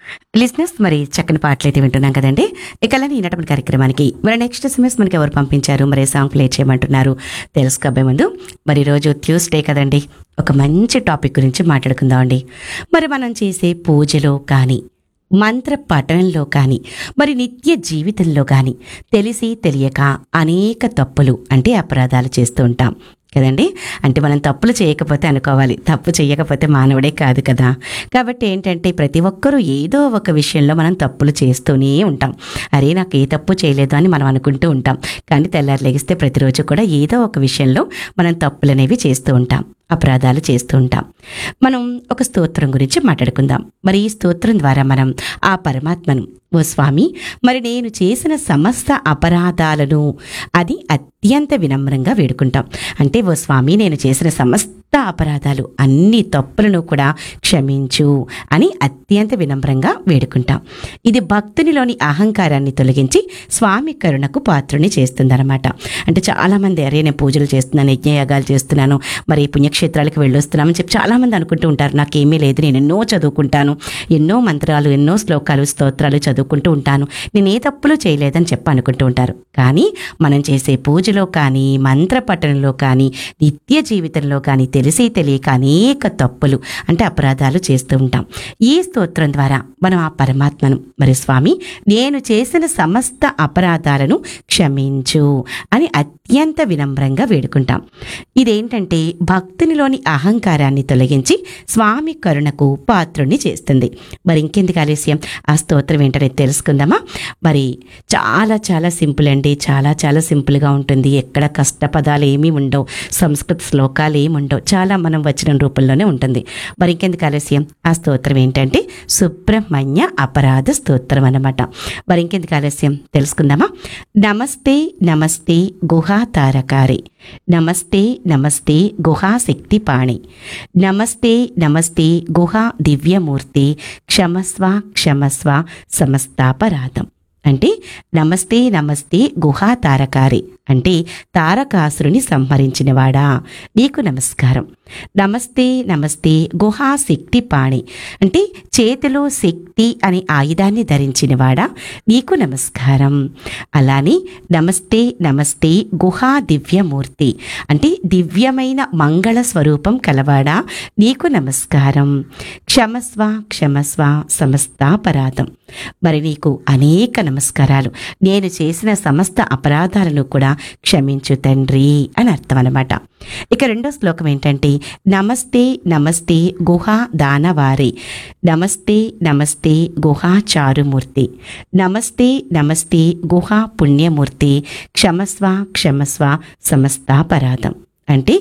లిజినెస్ మరి చక్కని పాటలు అయితే వింటున్నాం కదండి ఇక అలానే ఈనాటి కార్యక్రమానికి మరి నెక్స్ట్ ఎస్ఎంఎస్ మనకి ఎవరు పంపించారు మరి సాంగ్ ప్లే చేయమంటున్నారు తెలుసుకోబోయే ముందు మరి రోజు ట్యూస్డే కదండి ఒక మంచి టాపిక్ గురించి మాట్లాడుకుందాం అండి మరి మనం చేసే పూజలో కానీ మంత్ర పఠనంలో కానీ మరి నిత్య జీవితంలో కానీ తెలిసి తెలియక అనేక తప్పులు అంటే అపరాధాలు చేస్తూ ఉంటాం కదండి అంటే మనం తప్పులు చేయకపోతే అనుకోవాలి తప్పు చేయకపోతే మానవుడే కాదు కదా కాబట్టి ఏంటంటే ప్రతి ఒక్కరూ ఏదో ఒక విషయంలో మనం తప్పులు చేస్తూనే ఉంటాం అరే నాకు ఏ తప్పు చేయలేదు అని మనం అనుకుంటూ ఉంటాం కానీ తెల్లారి లెగిస్తే ప్రతిరోజు కూడా ఏదో ఒక విషయంలో మనం తప్పులు అనేవి చేస్తూ ఉంటాం అపరాధాలు చేస్తూ ఉంటాం మనం ఒక స్తోత్రం గురించి మాట్లాడుకుందాం మరి ఈ స్తోత్రం ద్వారా మనం ఆ పరమాత్మను ఓ స్వామి మరి నేను చేసిన సమస్త అపరాధాలను అది అత్యంత వినమ్రంగా వేడుకుంటాం అంటే ఓ స్వామి నేను చేసిన సమస్త అపరాధాలు అన్ని తప్పులను కూడా క్షమించు అని అత్యంత వినమ్రంగా వేడుకుంటాం ఇది భక్తునిలోని అహంకారాన్ని తొలగించి స్వామి కరుణకు పాత్రుని చేస్తుందన్నమాట అంటే చాలామంది అరే నేను పూజలు చేస్తున్నాను యజ్ఞయాగాలు చేస్తున్నాను మరి పుణ్యక్షేత్రాలకు వెళ్ళొస్తున్నామని చెప్పి చాలామంది అనుకుంటూ ఉంటారు నాకేమీ లేదు నేను ఎన్నో చదువుకుంటాను ఎన్నో మంత్రాలు ఎన్నో శ్లోకాలు స్తోత్రాలు చదువుకుంటూ ఉంటాను నేను ఏ తప్పులు చేయలేదని చెప్పి అనుకుంటూ ఉంటారు కానీ మనం చేసే పూజలో కానీ మంత్ర పఠనంలో కానీ నిత్య జీవితంలో కానీ తెలిసి తెలియక అనేక తప్పులు అంటే అపరాధాలు చేస్తూ ఉంటాం ఈ స్తోత్రం ద్వారా మనం ఆ పరమాత్మను మరి స్వామి నేను చేసిన సమస్త అపరాధాలను క్షమించు అని అత్యంత వినమ్రంగా వేడుకుంటాం ఇదేంటంటే భక్తునిలోని అహంకారాన్ని తొలగించి స్వామి కరుణకు పాత్రుణ్ణి చేస్తుంది మరి ఇంకెందుకు ఆలస్యం ఆ స్తోత్రం ఏంటనేది తెలుసుకుందామా మరి చాలా చాలా సింపుల్ అండి చాలా చాలా సింపుల్గా ఉంటుంది ఎక్కడ కష్టపదాలు ఏమీ ఉండవు సంస్కృత శ్లోకాలు ఏమి ఉండవు చాలా మనం వచ్చిన రూపంలోనే ఉంటుంది మరి ఇంకెందుకు ఆలస్యం ఆ స్తోత్రం ఏంటంటే సుబ్రహ్మణ్య అపరాధ స్తోత్రం అన్నమాట మరి ఇంకెందుకు ఆలస్యం తెలుసుకుందామా నమస్తే నమస్తే గుహా తారకారి నమస్తే నమస్తే గుహా శక్తి పాణి నమస్తే నమస్తే గుహా దివ్యమూర్తి క్షమస్వ క్షమస్వ సమస్తాపరాధం అంటే నమస్తే నమస్తే గుహా తారకారి అంటే తారకాసురుని సంహరించినవాడా నీకు నమస్కారం నమస్తే నమస్తే గుహా శక్తి పాణి అంటే చేతిలో శక్తి అనే ఆయుధాన్ని ధరించినవాడా నీకు నమస్కారం అలానే నమస్తే నమస్తే గుహా దివ్యమూర్తి అంటే దివ్యమైన మంగళ స్వరూపం కలవాడా నీకు నమస్కారం క్షమస్వ క్షమస్వ సమస్తాపరాధం మరి నీకు అనేక నమస్కారాలు నేను చేసిన సమస్త అపరాధాలను కూడా క్షమించు తండ్రి అని అర్థం అనమాట ఇక రెండో శ్లోకం ఏంటంటే నమస్తే నమస్తే గుహా దానవారి నమస్తే నమస్తే గుహా చారుమూర్తి నమస్తే నమస్తే గుహా పుణ్యమూర్తి క్షమస్వ క్షమస్వ సమస్తాపరాధం అంటే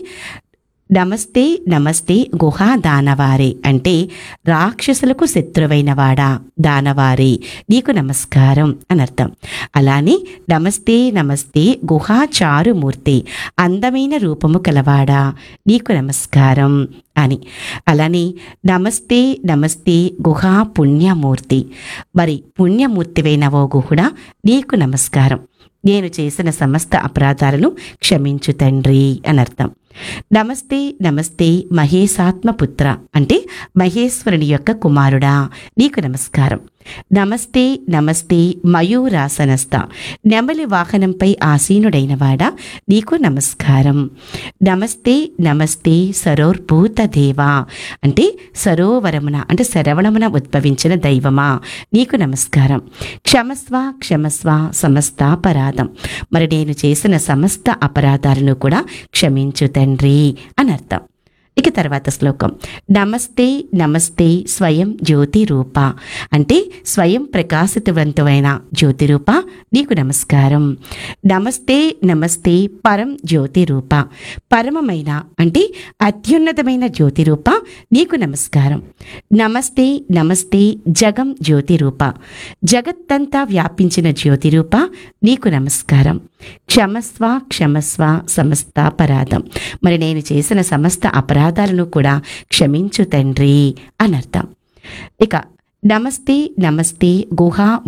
నమస్తే నమస్తే గుహా దానవారే అంటే రాక్షసులకు శత్రువైన వాడా దానవారే నీకు నమస్కారం అని అర్థం అలానే నమస్తే నమస్తే గుహా చారుమూర్తి అందమైన రూపము కలవాడా నీకు నమస్కారం అని అలానే నమస్తే నమస్తే గుహా పుణ్యమూర్తి మరి పుణ్యమూర్తివైన ఓ గుహుడా నీకు నమస్కారం నేను చేసిన సమస్త అపరాధాలను క్షమించు తండ్రి అని అర్థం నమస్తే నమస్తే మహేశాత్మ పుత్ర అంటే మహేశ్వరుని యొక్క కుమారుడా నీకు నమస్కారం నమస్తే నమస్తే మయూరాసనస్థ నెమలి వాహనంపై ఆసీనుడైన వాడా నీకు నమస్కారం నమస్తే నమస్తే సరోర్భూత దేవా అంటే సరోవరమున అంటే శరవణమున ఉద్భవించిన దైవమా నీకు నమస్కారం క్షమస్వ క్షమస్వ సమస్తాపరాధం మరి నేను చేసిన సమస్త అపరాధాలను కూడా క్షమించు తండ్రి అని అర్థం ఇక తర్వాత శ్లోకం నమస్తే నమస్తే స్వయం జ్యోతి రూప అంటే స్వయం ప్రకాశితవంతమైన జ్యోతి రూప నీకు నమస్కారం నమస్తే నమస్తే పరం జ్యోతి రూప పరమమైన అంటే అత్యున్నతమైన జ్యోతి రూప నీకు నమస్కారం నమస్తే నమస్తే జగం జ్యోతి రూప జగత్తంతా వ్యాపించిన జ్యోతి రూప నీకు నమస్కారం క్షమస్వ క్షమస్వ సమస్తాపరాధం మరి నేను చేసిన సమస్త అపరాధాలను కూడా క్షమించు తండ్రి అనర్థం ఇక నమస్తే నమస్తే గుహా